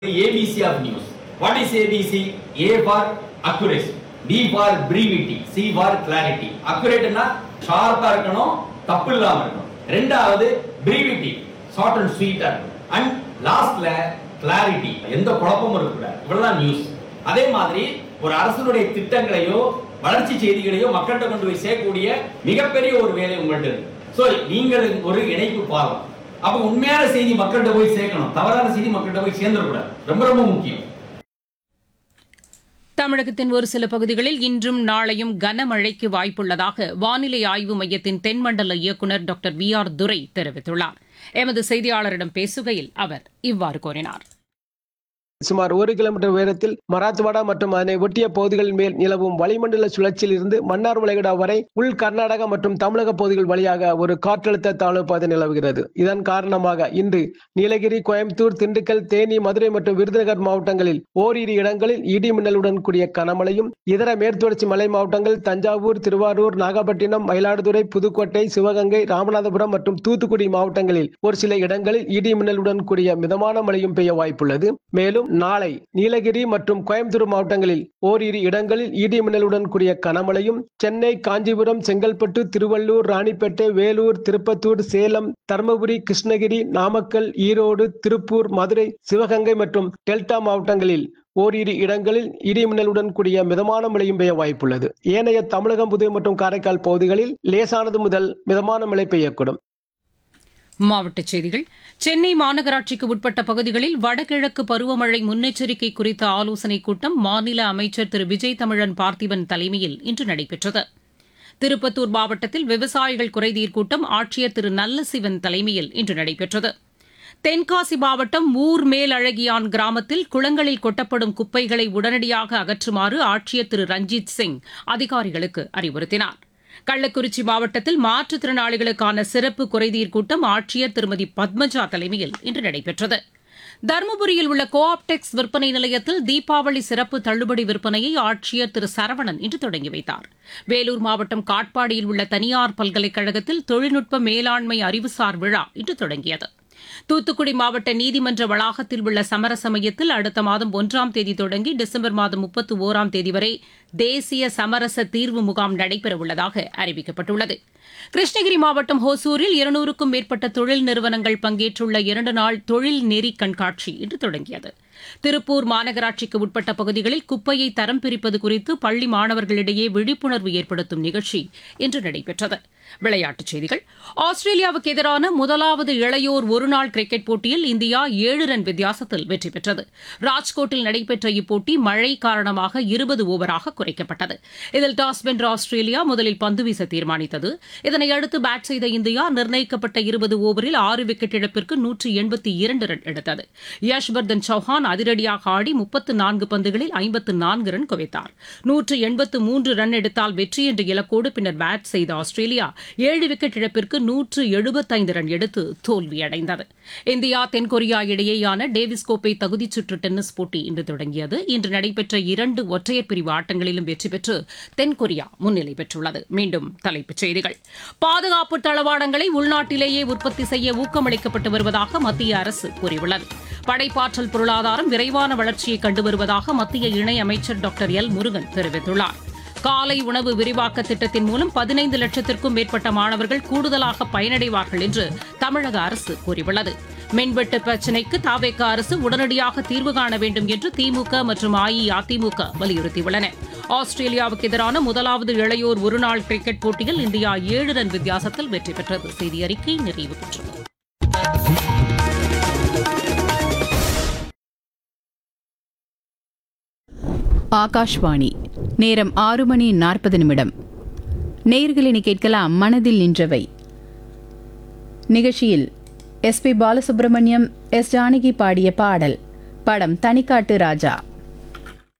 ABC of news. What is ABC? A for accuracy, B for brevity, C for clarity. Accurate-னா ஷார்ப்பா இருக்கணும் தப்பு இல்லாம இருக்கணும் ரெண்டாவது brevity ஷார்ட் அண்ட் ஸ்வீட்டா இருக்கணும் அண்ட் லாஸ்ட்ல கிளாரிட்டி எந்த குழப்பமும் இருக்கக்கூடாது இவ்வளவுதான் நியூஸ் அதே மாதிரி ஒரு அரசனுடைய திட்டங்களையோ வளர்ச்சி செய்திகளையோ மக்கள்கிட்ட கொண்டு போய் சேர்க்கக்கூடிய மிகப்பெரிய ஒரு வேலை உங்கள்ட்ட இருக்கு சோ நீங்கள் ஒரு இணைப்பு பாலம் அப்ப உண்மையான செய்தி மக்கள்கிட்ட போய் சேர்க்கணும் தவறான செய்தி மக்கள்கிட்ட போய் சேர்ந்துடக்கூடாது ரொம்ப ரொம்ப முக்கியம் தமிழகத்தின் ஒரு சில பகுதிகளில் இன்றும் நாளையும் கனமழைக்கு வாய்ப்புள்ளதாக வானிலை ஆய்வு மையத்தின் தென்மண்டல இயக்குநர் டாக்டர் வி ஆர் துரை தெரிவித்துள்ளார் எமது செய்தியாளரிடம் பேசுகையில் அவர் இவ்வாறு கூறினார் சுமார் ஒரு கிலோமீட்டர் உயரத்தில் மராத்வாடா மற்றும் அதனை ஒட்டிய பகுதிகளின் மேல் நிலவும் வளிமண்டல சுழற்சியில் இருந்து மன்னார் வளைகுடா வரை உள் கர்நாடகா மற்றும் தமிழக பகுதிகள் வழியாக ஒரு காற்றழுத்த தாழ்வு பாதை நிலவுகிறது இதன் காரணமாக இன்று நீலகிரி கோயம்புத்தூர் திண்டுக்கல் தேனி மதுரை மற்றும் விருதுநகர் மாவட்டங்களில் ஓரிரு இடங்களில் இடி மின்னலுடன் கூடிய கனமழையும் இதர மேற்குத்தொடர்ச்சி மலை மாவட்டங்கள் தஞ்சாவூர் திருவாரூர் நாகப்பட்டினம் மயிலாடுதுறை புதுக்கோட்டை சிவகங்கை ராமநாதபுரம் மற்றும் தூத்துக்குடி மாவட்டங்களில் ஒரு சில இடங்களில் இடி மின்னலுடன் கூடிய மிதமான மழையும் பெய்ய வாய்ப்புள்ளது மேலும் நாளை நீலகிரி மற்றும் கோயம்புத்தூர் மாவட்டங்களில் ஓரிரு இடங்களில் இடி மின்னலுடன் கூடிய கனமழையும் சென்னை காஞ்சிபுரம் செங்கல்பட்டு திருவள்ளூர் ராணிப்பேட்டை வேலூர் திருப்பத்தூர் சேலம் தருமபுரி கிருஷ்ணகிரி நாமக்கல் ஈரோடு திருப்பூர் மதுரை சிவகங்கை மற்றும் டெல்டா மாவட்டங்களில் ஓரிரு இடங்களில் இடி மின்னலுடன் கூடிய மிதமான மழையும் பெய்ய வாய்ப்புள்ளது ஏனைய தமிழகம் புதுவை மற்றும் காரைக்கால் பகுதிகளில் லேசானது முதல் மிதமான மழை பெய்யக்கூடும் மாவட்டச் செய்திகள் சென்னை மாநகராட்சிக்கு உட்பட்ட பகுதிகளில் வடகிழக்கு பருவமழை முன்னெச்சரிக்கை குறித்த ஆலோசனைக் கூட்டம் மாநில அமைச்சர் திரு விஜய் தமிழன் பார்த்திபன் தலைமையில் இன்று நடைபெற்றது திருப்பத்தூர் மாவட்டத்தில் விவசாயிகள் குறைதீர் கூட்டம் ஆட்சியர் திரு நல்லசிவன் தலைமையில் இன்று நடைபெற்றது தென்காசி மாவட்டம் ஊர் மேலழகியான் கிராமத்தில் குளங்களில் கொட்டப்படும் குப்பைகளை உடனடியாக அகற்றுமாறு ஆட்சியர் திரு ரஞ்சித் சிங் அதிகாரிகளுக்கு அறிவுறுத்தினார் கள்ளக்குறிச்சி மாவட்டத்தில் மாற்றுத்திறனாளிகளுக்கான சிறப்பு குறைதீர் கூட்டம் ஆட்சியர் திருமதி பத்மஜா தலைமையில் இன்று நடைபெற்றது தருமபுரியில் உள்ள கோஆப்டெக்ஸ் விற்பனை நிலையத்தில் தீபாவளி சிறப்பு தள்ளுபடி விற்பனையை ஆட்சியர் திரு சரவணன் இன்று தொடங்கி வைத்தார் வேலூர் மாவட்டம் காட்பாடியில் உள்ள தனியார் பல்கலைக்கழகத்தில் தொழில்நுட்ப மேலாண்மை அறிவுசார் விழா இன்று தொடங்கியது தூத்துக்குடி மாவட்ட நீதிமன்ற வளாகத்தில் உள்ள சமரச மையத்தில் அடுத்த மாதம் ஒன்றாம் தேதி தொடங்கி டிசம்பர் மாதம் முப்பத்தி ஓராம் தேதி வரை தேசிய சமரச தீர்வு முகாம் நடைபெறவுள்ளதாக அறிவிக்கப்பட்டுள்ளது கிருஷ்ணகிரி மாவட்டம் ஹோசூரில் இருநூறுக்கும் மேற்பட்ட தொழில் நிறுவனங்கள் பங்கேற்றுள்ள இரண்டு நாள் தொழில் நெறி கண்காட்சி இன்று தொடங்கியது திருப்பூர் மாநகராட்சிக்கு உட்பட்ட பகுதிகளில் குப்பையை தரம் பிரிப்பது குறித்து பள்ளி மாணவர்களிடையே விழிப்புணர்வு ஏற்படுத்தும் நிகழ்ச்சி இன்று நடைபெற்றது விளையாட்டுச் செய்திகள் ஆஸ்திரேலியாவுக்கு எதிரான முதலாவது இளையோர் ஒருநாள் கிரிக்கெட் போட்டியில் இந்தியா ஏழு ரன் வித்தியாசத்தில் வெற்றி பெற்றது ராஜ்கோட்டில் நடைபெற்ற இப்போட்டி மழை காரணமாக இருபது ஓவராக குறைக்கப்பட்டது இதில் டாஸ் வென்ற ஆஸ்திரேலியா முதலில் பந்து வீச தீர்மானித்தது இதனையடுத்து பேட் செய்த இந்தியா நிர்ணயிக்கப்பட்ட இருபது ஓவரில் ஆறு விக்கெட் இழப்பிற்கு நூற்று எண்பத்தி இரண்டு ரன் எடுத்தது யஷ்வர்தன் சௌஹான் அதிரடியாக ஆடி முப்பத்து நான்கு பந்துகளில் ஐம்பத்து நான்கு ரன் குவித்தார் நூற்று எண்பத்து மூன்று ரன் எடுத்தால் வெற்றி என்ற இலக்கோடு பின்னர் பேட் செய்த ஆஸ்திரேலியா ஏழு விக்கெட் இழப்பிற்கு நூற்று எழுபத்தைந்து ரன் எடுத்து தோல்வியடைந்தது இந்தியா தென்கொரியா இடையேயான டேவிஸ் கோப்பை தகுதிச் சுற்று டென்னிஸ் போட்டி இன்று தொடங்கியது இன்று நடைபெற்ற இரண்டு ஒற்றையர் பிரிவு ஆட்டங்களிலும் வெற்றி பெற்று தென்கொரியா முன்னிலை பெற்றுள்ளது மீண்டும் தலைப்புச் செய்திகள் பாதுகாப்பு தளவாடங்களை உள்நாட்டிலேயே உற்பத்தி செய்ய ஊக்கமளிக்கப்பட்டு வருவதாக மத்திய அரசு கூறியுள்ளது படைப்பாற்றல் பொருளாதாரம் விரைவான வளர்ச்சியை கண்டு வருவதாக மத்திய இணையமைச்சர் டாக்டர் எல் முருகன் தெரிவித்துள்ளார் காலை உணவு விரிவாக்க திட்டத்தின் மூலம் பதினைந்து லட்சத்திற்கும் மேற்பட்ட மாணவர்கள் கூடுதலாக பயனடைவார்கள் என்று தமிழக அரசு கூறியுள்ளது மின்வெட்டு பிரச்சினைக்கு தாவேக அரசு உடனடியாக தீர்வு காண வேண்டும் என்று திமுக மற்றும் அஇஅதிமுக வலியுறுத்தியுள்ளன ஆஸ்திரேலியாவுக்கு எதிரான முதலாவது இளையோர் ஒருநாள் கிரிக்கெட் போட்டியில் இந்தியா ஏழு ரன் வித்தியாசத்தில் வெற்றி பெற்றது செய்தி அறிக்கை நிறைவு பெற்றது ஆகாஷ்வாணி நேரம் ஆறு மணி நாற்பது நிமிடம் நேர்களினை கேட்கலாம் மனதில் நின்றவை நிகழ்ச்சியில் S P Balasubrahmanyam S Janaki பாடிய பாடல் படம் தனிக்காட்டு ராஜா